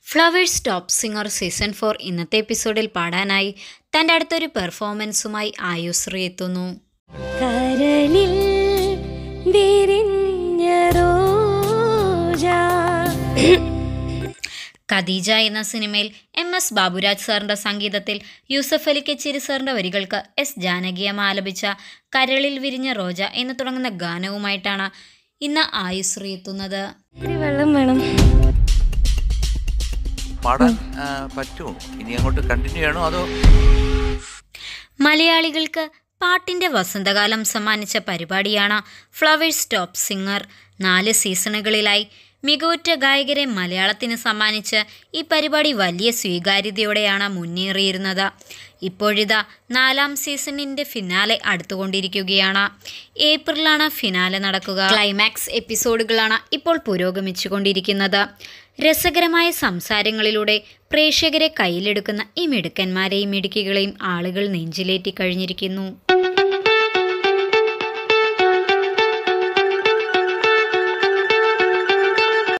flowers top singer season four ഇന്നത്തെ എപ്പിസോഡിൽ പാടാനായി തൻ്റെ അടുത്തൊരു പെർഫോമൻസുമായി ആയുശ്രീ എത്തുന്നു കരളിൽ വിരിഞ്ഞ റോജ ഖദീജ എന്ന സിനിമയിൽ എം എസ് ബാബുരാജ് സാറിൻ്റെ സംഗീതത്തിൽ യൂസഫ് അലി കച്ചേരി സാറിൻ്റെ വരികൾക്ക് എസ് ജാനകിയമ്മ ആലപിച്ച കരളിൽ വിരിഞ്ഞ റോജ എന്ന് തുടങ്ങുന്ന ഗാനവുമായിട്ടാണ് ഇന്ന് ആയുശ്രീ എത്തുന്നത് ഇത്തിരി വെള്ളം വേണം പാടാൻ ആ, പറ്റുമോ ഇനി അങ്ങോട്ട് കണ്ടിന്യൂ ചെയ്യണോ അതോ മലയാളികൾക്ക് പാട്ടിൻ്റെ വസന്തകാലം സമ്മാനിച്ച പരിപാടിയാണ് ഫ്ലവേഴ്സ് ടോപ്പ് സിംഗർ നാല് സീസണുകളിലായി മികവുറ്റ ഗായകരെ മലയാളത്തിന് സമ്മാനിച്ച് ഈ പരിപാടി വലിയ സ്വീകാര്യതയോടെയാണ് മുന്നേറിയിരുന്നത് ഇപ്പോഴിതാ നാലാം സീസണിൻ്റെ ഫിനാലെ അടുത്തുകൊണ്ടിരിക്കുകയാണ് ഏപ്രിലാണ് ഫിനാലെ നടക്കുക ക്ലൈമാക്സ് എപ്പിസോഡുകളാണ് ഇപ്പോൾ പുരോഗമിച്ചുകൊണ്ടിരിക്കുന്നത് രസകരമായ സംസാരങ്ങളിലൂടെ പ്രേക്ഷകരെ കയ്യിലെടുക്കുന്ന ഈ മിടുക്കന്മാരെയും മിടുക്കികളെയും ആളുകൾ നെഞ്ചിലേറ്റി കഴിഞ്ഞിരിക്കുന്നു